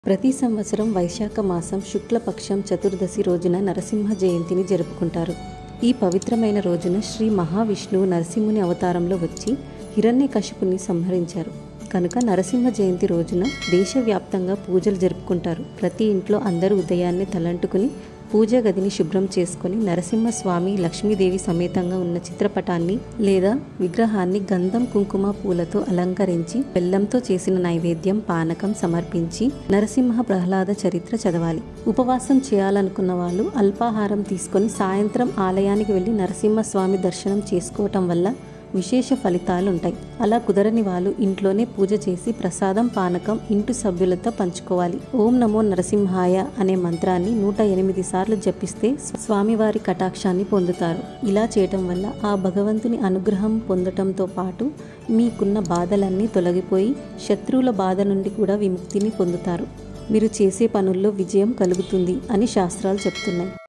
ప్రతి సంవత్సరం వైశాఖ మాసం శుక్లపక్షం చతుర్దశి రోజున నరసింహ జయంతిని జరుపుకుంటారు ఈ పవిత్రమైన రోజున శ్రీ మహావిష్ణువు నరసింహుని అవతారంలో వచ్చి హిరణ్యకశిపుని సంహరించారు కనుక నరసింహ జయంతి రోజున దేశవ్యాప్తంగా పూజలు జరుపుకుంటారు ప్రతి ఇంట్లో అందరూ ఉదయాన్నే తలంటుకుని పూజా గదిని శుభ్రం చేసుకొని నరసింహస్వామి లక్ష్మీదేవి సమేతంగా ఉన్న చిత్రపటాన్ని లేదా విగ్రహాన్ని గంధం కుంకుమ పూలతో అలంకరించి బెల్లంతో చేసిన నైవేద్యం పానకం సమర్పించి నరసింహ ప్రహ్లాద చరిత్ర చదవాలి ఉపవాసం చేయాలనుకున్న వాళ్ళు అల్పాహారం తీసుకొని సాయంత్రం ఆలయానికి వెళ్ళి నరసింహస్వామి దర్శనం చేసుకోవటం వల్ల విశేష ఫలితాలు ఉంటాయి అలా కుదరని వాళ్ళు ఇంట్లోనే పూజ చేసి ప్రసాదం పానకం ఇంటి సభ్యులతో పంచుకోవాలి ఓం నమో నరసింహాయ అనే మంత్రాన్ని నూట ఎనిమిది సార్లు జపిస్తే స్వామివారి కటాక్షాన్ని పొందుతారు ఇలా చేయటం వల్ల ఆ భగవంతుని అనుగ్రహం పొందటంతో పాటు మీకున్న బాధలన్నీ తొలగిపోయి శత్రువుల బాధ నుండి కూడా విముక్తిని పొందుతారు మీరు చేసే పనుల్లో విజయం కలుగుతుంది అని శాస్త్రాలు చెప్తున్నాయి